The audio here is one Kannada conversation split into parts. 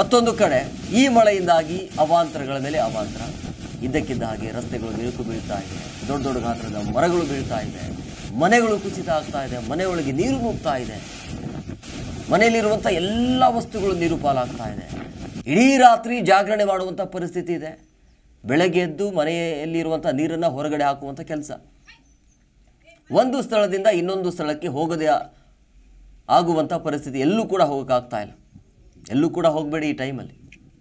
ಮತ್ತೊಂದು ಕಡೆ ಈ ಮಳೆಯಿಂದಾಗಿ ಅವಾಂತರಗಳ ಮೇಲೆ ಅವಾಂತರ ಇದ್ದಕ್ಕಿದ್ದ ಹಾಗೆ ರಸ್ತೆಗಳು ಬಿರುಕು ಬೀಳ್ತಾ ಇದೆ ದೊಡ್ಡ ದೊಡ್ಡ ಗಾತ್ರದ ಮರಗಳು ಬೀಳ್ತಾ ಇದೆ ಮನೆಗಳು ಕುಸಿತ ಆಗ್ತಾ ಇದೆ ಮನೆಯೊಳಗೆ ನೀರು ನುಗ್ತಾ ಇದೆ ಮನೆಯಲ್ಲಿರುವಂಥ ಎಲ್ಲ ವಸ್ತುಗಳು ನೀರು ಪಾಲಾಗ್ತಾ ಇದೆ ಇಡೀ ರಾತ್ರಿ ಜಾಗರಣೆ ಮಾಡುವಂಥ ಪರಿಸ್ಥಿತಿ ಇದೆ ಬೆಳಗ್ಗೆ ಎದ್ದು ಮನೆಯಲ್ಲಿರುವಂಥ ನೀರನ್ನು ಹೊರಗಡೆ ಹಾಕುವಂಥ ಕೆಲಸ ಒಂದು ಸ್ಥಳದಿಂದ ಇನ್ನೊಂದು ಸ್ಥಳಕ್ಕೆ ಹೋಗದೆ ಆ- ಆಗುವಂಥ ಪರಿಸ್ಥಿತಿ ಎಲ್ಲೂ ಕೂಡ ಹೋಗೋಕ್ಕಾಗ್ತಾ ಇಲ್ಲ ಎಲ್ಲೂ ಕೂಡ ಹೋಗಬೇಡಿ ಈ ಟೈಮಲ್ಲಿ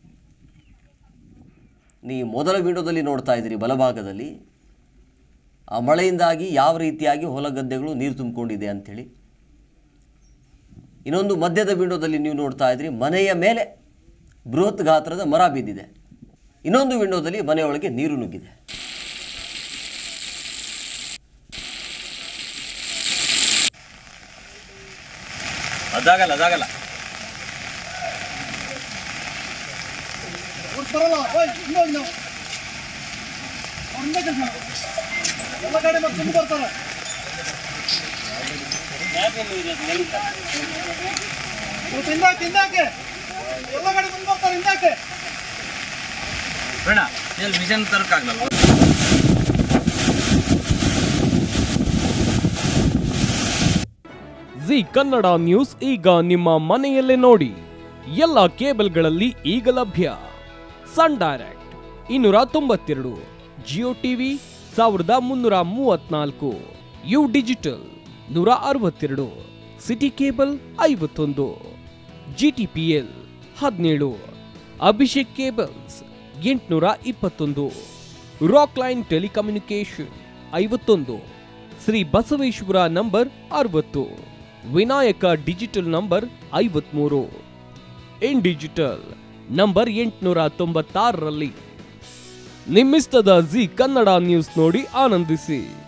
ನೀವು ಮೊದಲ ವಿಂಡೋದಲ್ಲಿ ನೋಡ್ತಾ ಇದ್ದೀರಿ ಬಲಭಾಗದಲ್ಲಿ ಆ ಮಳೆಯಿಂದಾಗಿ ಯಾವ ರೀತಿಯಾಗಿ ಹೊಲ ಗದ್ದೆಗಳು ನೀರು ತುಂಬಿಕೊಂಡಿದೆ ಅಂಥೇಳಿ ಇನ್ನೊಂದು ಮಧ್ಯದ ವಿಂಡೋದಲ್ಲಿ ನೀವು ನೋಡ್ತಾ ಇದ್ರಿ ಮನೆಯ ಮೇಲೆ ಬೃಹತ್ ಗಾತ್ರದ ಮರ ಬಿದ್ದಿದೆ ಇನ್ನೊಂದು ವಿಂಡೋದಲ್ಲಿ ಮನೆಯೊಳಗೆ ನೀರು ನುಗ್ಗಿದೆ ಅದಾಗಲ್ಲ ಅದಾಗಲ್ಲ ಅವ್ರು ಬರಲ್ಲ ಓಯ್ ಹಿಂದೆ ಹೋಗಿ ನಾವು ಅವ್ರು ಹಿಂದೆ ಕೆಲಸ ಮಾಡು. ಎಲ್ಲ ಗಾಡಿ ಮತ್ತೆ ಮುಂದೆ ಬರ್ತಾರೆ ಸ್ವಲ್ಪ ಹಿಂದಾಕೆ ಹಿಂದಾಕೆ ಎಲ್ಲ ಗಾಡಿ ಮುಂದೆ ಬರ್ತಾರೆ ಹಿಂದಾಕೆ ಬೇಡ ಇಲ್ಲಿ ಮಿಷನ್ ತರಕ್ಕಾಗಲ್ಲ ಜಿ ಕನ್ನಡ ನ್ಯೂಸ್ ಈಗ ನಿಮ್ಮ ಮನೆಯಲ್ಲೇ ನೋಡಿ ಎಲ್ಲ ಕೇಬಲ್ಗಳಲ್ಲಿ ಈಗ ಲಭ್ಯ ಸನ್ ಡೈರೆಕ್ಟ್ ಇನ್ನೂರ ತೊಂಬತ್ತೆರಡು ಜಿಯೋ ಟಿವಿ ಸಾವಿರದ ಮುನ್ನೂರ ಮೂವತ್ನಾಲ್ಕು ಯು ಡಿಜಿಟಲ್ ನೂರ ಅರವತ್ತೆರಡು ಸಿಟಿ ಕೇಬಲ್ ಐವತ್ತೊಂದು ಜಿ ಟಿ ಪಿ ಎಲ್ ಹದಿನೇಳು ಅಭಿಷೇಕ್ ಕೇಬಲ್ಸ್ ಎಂಟುನೂರ ಇಪ್ಪತ್ತೊಂದು ರಾಕ್ ಲೈನ್ ಟೆಲಿಕಮ್ಯುನಿಕೇಶನ್ ಐವತ್ತೊಂದು ಶ್ರೀ ಬಸವೇಶ್ವರ ನಂಬರ್ ಅರವತ್ತು ವಿನಾಯಕ ಡಿಜಿಟಲ್ ನಂಬರ್ ಐವತ್ಮೂರು ಇನ್ ಡಿಜಿಟಲ್ ನಂಬರ್ ಎಂಟುನೂರ ತೊಂಬತ್ತಾರರಲ್ಲಿ ನಿಮ್ಮಿಸ್ತದ ಜಿ ಕನ್ನಡ ನ್ಯೂಸ್ ನೋಡಿ ಆನಂದಿಸಿ